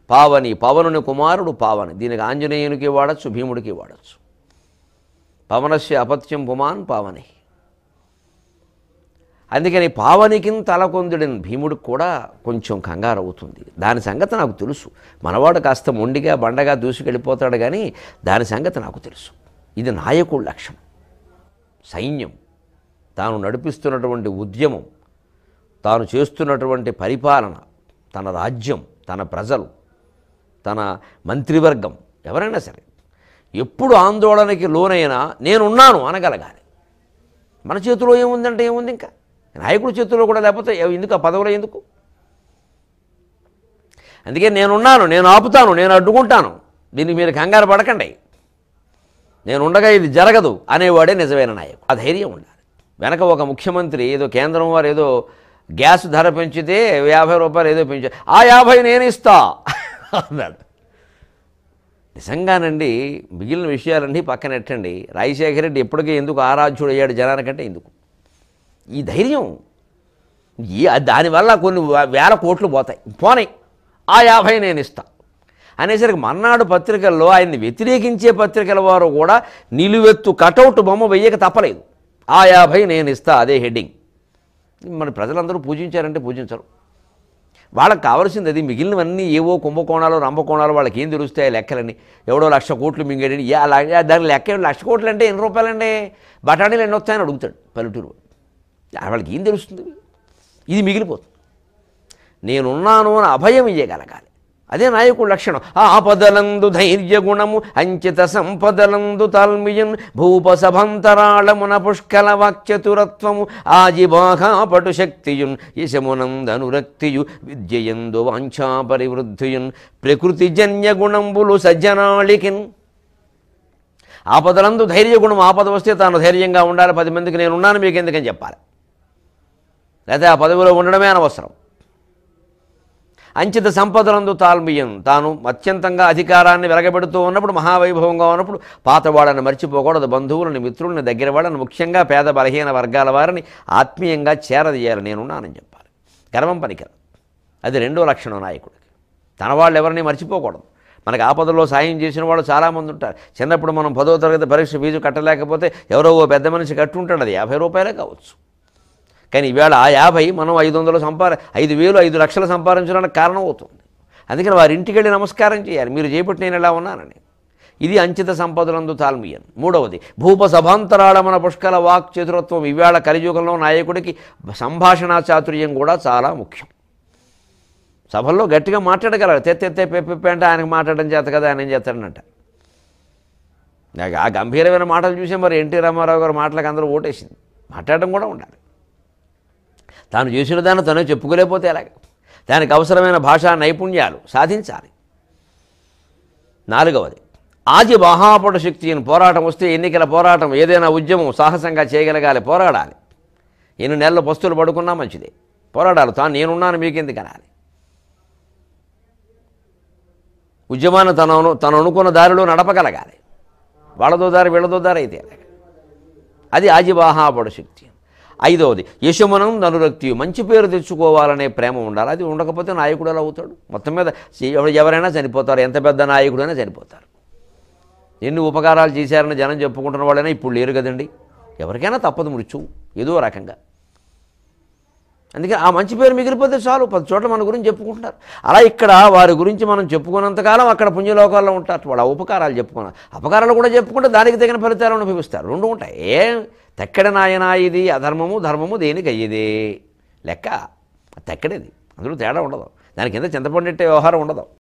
పావని పవనుని కుమారుడు పావని దీనికి ఆంజనేయునికి వాడచ్చు భీముడికి వాడచ్చు పవనస్య అపత్యం పుమాన్ పావని అందుకని పావనికి తలకొందుడిని భీముడికి కూడా కొంచెం కంగారు అవుతుంది దాని సంగతి నాకు తెలుసు మనవాడు కాస్త మొండిగా బండగా దూసుకెళ్ళిపోతాడు కానీ దాని సంగతి నాకు తెలుసు ఇది నాయకుడి లక్షణం సైన్యం తాను నడిపిస్తున్నటువంటి ఉద్యమం తాను చేస్తున్నటువంటి పరిపాలన తన రాజ్యం తన ప్రజలు తన మంత్రివర్గం ఎవరైనా సరే ఎప్పుడు ఆందోళనకి లోనైనా నేనున్నాను అనగలగాలి మన చేతిలో ఏముందంటే ఏముంది ఇంకా నాయకుడి చేతిలో కూడా లేకపోతే ఎ- ఎందుకు ఆ పదవులో ఎందుకు అందుకే నేనున్నాను నేను ఆపుతాను నేను అడ్డుకుంటాను దీనికి మీరు కంగారు పడకండి నేను ఉండగా ఇది జరగదు అనేవాడే నిజమైన నాయకుడు ఆ ధైర్యం ఉండాలి వెనక ఒక ముఖ్యమంత్రి ఏదో కేంద్రం వారు ఏదో గ్యాస్ ధర పెంచితే యాభై రూపాయలు ఏదో పెంచారు ఆ యాభై నేను ఇస్తా అన్నాడు నిజంగానండి మిగిలిన విషయాలన్నీ పక్కన ఎట్టండి రాజశేఖర రెడ్డి ఎప్పటికీ ఎందుకు ఆరాధ్యుడు అయ్యాడు జనానికంటే ఎందుకు ఈ ధైర్యం ఈ దానివల్ల కొన్ని వే- వేల కోట్లు పోతాయి పోనాయి ఆ యాభై నేను ఇస్తా అనేసరికి మర్నాడు పత్రికల్లో ఆయన్ని వ్యతిరేకించే పత్రికల వారు కూడా నిలువెత్తు కటౌట్ బొమ్మ వెయ్యక తప్పలేదు ఆ యాభై నేను ఇస్తా అదే హెడ్డింగ్ మన ప్రజలందరూ పూజించారంటే పూజించరు వాళ్ళకి కావాల్సింది అది మిగిలినవన్నీ ఏవో కుంభకోణాలు రంభకోణాలు వాళ్ళకి ఏం తెలుస్తాయి లెక్కలని ఎవడో లక్ష కోట్లు మింగేడి యా లా- యా దాని లెక్క లక్ష కోట్లు అంటే ఎన్ని రూపాయలండి బఠానీలు ఎన్ని వస్తాయని అడుగుతాడు పల్లెటూరు వాడు. ఆ వాళ్ళకి ఏం తెలుస్తుంది ఇది మిగిలిపోతుంది నేనున్నాను అని అభయం ఇయ్యగలగాలి అదే నాయకుడు లక్షణం ఆపదలందు ధైర్య గుణము అంచిత సంపదలందు తాల్మియన్ భూపసభంతరాళమున పుష్కల వాక్చతురత్వము ఆజిబాహా పటు శక్తియున్ యశమునందనురక్తియు విద్యయందు వాంఛా పరివృద్ధియున్ ప్రకృతి జన్య గుణంబులు సజ్జనాళికిన్ ఆపదలందు ధైర్య గుణం ఆపద వస్తే తాను ధైర్యంగా ఉండాలి పది మందికి నేను ఉన్నాను మీకు ఎందుకని చెప్పాలి లేకపోతే ఆ పదవిలో ఉండడమే అనవసరం అంచిత సంపదలందు తాల్మియం తాను అత్యంతంగా అధికారాన్ని వెలగబెడుతూ ఉన్నప్పుడు మహావైభవంగా ఉన్నప్పుడు పాత వాళ్ళని మర్చిపోకూడదు బంధువులని మిత్రులని దగ్గర వాళ్ళని ముఖ్యంగా పేద బలహీన వర్గాల వారిని ఆత్మీయంగా చేరదీయాలి నేనున్నానని చెప్పాలి గర్వం పనికిర అది రెండో లక్షణం నాయకుడికి తన వాళ్ళు ఎవరిని మర్చిపోకూడదు మనకు ఆపదలో సాయం చేసిన వాళ్ళు చాలామంది ఉంటారు చిన్నప్పుడు మనం పదో తరగతి పరీక్ష ఫీజు కట్టలేకపోతే ఎవరో ఓ పెద్ద మనిషి కట్టుంటాడు అది యాభై రూపాయలే కావచ్చు కానీ ఈవేళ ఆ యాభై మనం ఐదు వందలు సంపాద ఐదు వేలు ఐదు లక్షలు సంపాదించడానికి కారణం అవుతుంది అందుకని వారి ఇంటికి వెళ్ళి నమస్కారం చేయాలి మీరు చేపట్టి నేను ఎలా ఉన్నానని ఇది అంచిత సంపదలందు తాల్మీయన్ మూడవది భూప సభాంతరాళమన పుష్కల వాక్ చతురత్వం ఈవేళ కలియుగంలో నాయకుడికి సంభాషణా చాతుర్యం కూడా చాలా ముఖ్యం సభల్లో గట్టిగా మాట్లాడగలరు తెత్తెత్తే పెప్పెప్పే అంటే ఆయనకు మాట్లాడడం చేత కదా ఆయన ఏం చేస్తాడనంట నాకు ఆ గంభీరమైన మాటలు చూసే మరి ఎన్టీ రామారావు గారు మాటలకు అందరూ ఓటేసింది మాట్లాడడం కూడా ఉండాలి తాను చేసిన దాన్ని తనే చెప్పుకోలేకపోతే ఎలాగ దానికి అవసరమైన భాషా నైపుణ్యాలు సాధించాలి నాలుగవది ఆది మహాపట శక్తి అని పోరాటం వస్తే ఎన్నికల పోరాటం ఏదైనా ఉద్యమం సాహసంగా చేయగలగాలి పోరాడాలి ఎన్ని నెలలు పస్తులు పడుకున్నా మంచిదే పోరాడాలి తాను నేనున్నాను మీకెందుకు అనాలి ఉద్యమాన్ని తను అను- తను అనుకున్న దారిలో నడపగలగాలి వాళ్ళదో దారి వీళ్ళదో దారి అయితే ఎలాగ అది ఆజివాహాపడు శక్తి ఐదవది యశమునం ననురక్తి మంచి పేరు తెచ్చుకోవాలనే ప్రేమ ఉండాలి అది ఉండకపోతే నాయకుడు ఎలా అవుతాడు మొత్తం మీద ఎవ- ఎవరైనా చనిపోతారు ఎంత పెద్ద నాయకుడైనా చనిపోతారు ఎన్ని ఉపకారాలు చేశారని జనం చెప్పుకుంటున్న వాళ్ళైనా ఇప్పుడు లేరు కదండి ఎవరికైనా తప్పదు మృత్యువు ఏదో రకంగా అందుకే ఆ మంచి పేరు మిగిలిపోతే చాలు పది చోట్ల మన గురించి చెప్పుకుంటున్నారు అలా ఇక్కడ వారి గురించి మనం చెప్పుకున్నంతకాలం అక్కడ పుణ్యలోకాల్లో ఉంటారు వాళ్ళ ఉపకారాలు చెప్పుకున్నారు అపకారాలు కూడా చెప్పుకుంటే దానికి తగిన ఫలితాలు అనుభవిస్తారు రెండు ఉంటాయి ఏ తెక్కడ నాయనా ఇది అధర్మము ధర్మము దేనికి అయ్యేదే లెక్క తెక్కడేది అందులో తేడా ఉండదు దానికి కింద చింతపండు వ్యవహారం ఉండదు